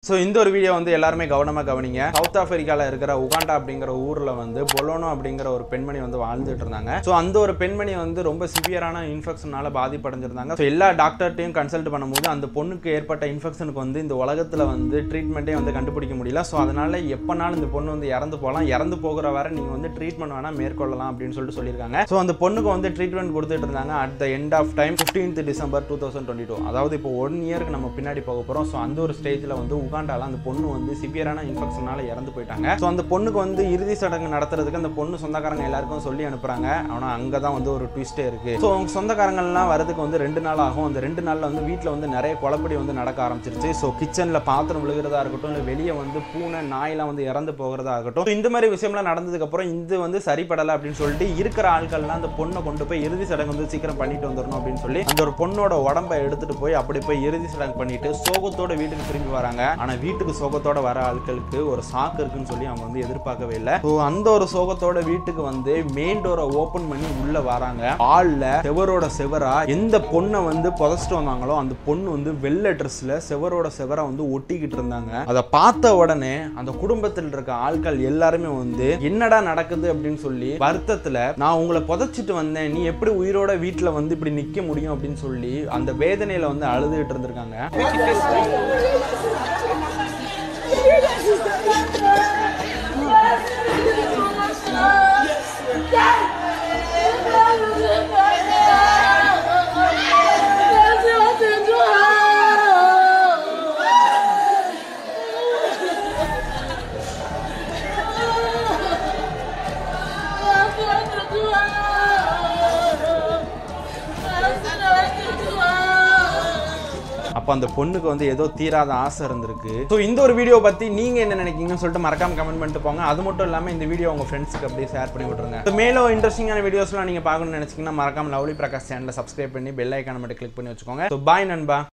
so இந்த ஒரு video வந்து எல்லாருமே கவனமாக கவனிங்க சவுத் ஆப்பிரிக்காவில் இருக்கிற உகாண்டா அப்படிங்கிற ஊரில் வந்து பொலோனோ அப்படிங்கிற ஒரு பெண்மணி வந்து வாழ்ந்துட்டு இருந்தாங்க ஸோ அந்த ஒரு பெண்மணி வந்து ரொம்ப சிவியரான இன்ஃபெக்ஷனால பாதிப்படைஞ்சிருந்தாங்க ஸோ எல்லா டாக்டர்ட்டையும் கன்சல்ட் பண்ணும்போது அந்த பொண்ணுக்கு ஏற்பட்ட இன்ஃபெக்ஷனுக்கு வந்து இந்த உலகத்தில் வந்து ட்ரீட்மெண்ட்டே வந்து கண்டுபிடிக்க முடியல ஸோ அதனால எப்போனாலும் இந்த பொண்ணு வந்து இறந்து போகலாம் இறந்து போகிற வரை நீங்கள் வந்து ட்ரீட்மெண்ட் வேணால் மேற்கொள்ளலாம் அப்படின்னு சொல்லிட்டு சொல்லியிருக்காங்க ஸோ அந்த பொண்ணுக்கு வந்து ட்ரீட்மெண்ட் கொடுத்துட்டு இருந்தாங்க at the end of time 15th December two thousand twenty two அதாவது இப்போ ஒன் இயருக்கு நம்ம பின்னாடி போக போகிறோம் ஸோ அந்த ஒரு ஸ்டேஜில் வந்து உகாண்டால அந்த பொண்ணு வந்து சிவியரான இன்ஃபெக்ஷனால இறந்து போயிட்டாங்க ஸோ அந்த பொண்ணுக்கு வந்து இறுதி சடங்கு நடத்துறதுக்கு அந்த பொண்ணு சொந்தக்காரங்க எல்லாருக்கும் சொல்லி அனுப்புறாங்க ஆனால் அங்கே தான் வந்து ஒரு ட்விஸ்டே இருக்கு ஸோ அவங்க சொந்தக்காரங்கள்லாம் வரதுக்கு வந்து ரெண்டு நாள் ஆகும் அந்த ரெண்டு நாளில் வந்து வீட்டில் வந்து நிறைய குழப்படி வந்து நடக்க ஆரம்பிச்சிருச்சு ஸோ கிச்சனில் பாத்திரம் விழுகிறதா இருக்கட்டும் இல்லை வெளியே வந்து பூனை நாயெல்லாம் வந்து இறந்து போகிறதா இருக்கட்டும் So, இந்த மாதிரி விஷயம்லாம் நடந்ததுக்கப்புறம் இது வந்து சரிப்படலை அப்படின்னு சொல்லிட்டு இருக்கிற ஆட்கள்லாம் அந்த பொண்ணை கொண்டு போய் இறுதி சடங்கு வந்து சீக்கிரம் பண்ணிட்டு வந்துடணும் அப்படின்னு சொல்லி அந்த ஒரு பொண்ணோட உடம்பை எடுத்துட்டு போய் அப்படி போய் இறுதி சடங்கு பண்ணிட்டு சோகத்தோட வீட்டுக்கு திரும்பி வராங்க ஆனா வீட்டுக்கு சோகத்தோட வர ஆட்களுக்கு ஒரு சாக்கு இருக்குன்னு சொல்லி அவங்க வந்து எதிர்பார்க்கவே இல்லை ஸோ அந்த ஒரு சோகத்தோட வீட்டுக்கு வந்து மெயின் டோரை ஓபன் பண்ணி உள்ள வராங்க ஆள்ல செவரோட செவரா எந்த பொண்ணை வந்து புதைச்சிட்டு வந்தாங்களோ அந்த பொண்ணு வந்து வெள்ளை ட்ரெஸ்ல செவரோட செவரா வந்து ஒட்டிக்கிட்டு இருந்தாங்க அதை பார்த்த உடனே அந்த குடும்பத்தில் இருக்க ஆட்கள் எல்லாருமே வந்து என்னடா நடக்குது அப்படின்னு சொல்லி வருத்தத்துல நான் உங்களை புதைச்சிட்டு வந்தேன் நீ எப்படி உயிரோட வீட்டுல வந்து இப்படி நிக்க முடியும் அப்படின்னு சொல்லி அந்த வேதனையில வந்து அழுதுகிட்டு இருந்திருக்காங்க அப்போ அந்த பொண்ணுக்கு வந்து ஏதோ தீராத ஆசை இருந்திருக்கு ஸோ இந்த ஒரு வீடியோ பற்றி நீங்கள் என்ன நினைக்கிறீங்கன்னு சொல்லிட்டு மறக்காம கமெண்ட் பண்ணிட்டு போங்க அது மட்டும் இல்லாமல் இந்த வீடியோ உங்கள் ஃப்ரெண்ட்ஸுக்கு அப்படியே ஷேர் பண்ணி விட்ருங்க ஸோ மேலும் இன்ட்ரெஸ்டிங்கான வீடியோஸ்லாம் நீங்கள் பார்க்கணும்னு நினச்சிங்கன்னா மறக்காம லவ்லி பிரகாஷ் சேனலை சப்ஸ்கிரைப் பண்ணி பெல் ஐக்கான மட்டும் கிளிக் பண்ணி வச்சுக்கோங்க ஸோ பாய் நண்பா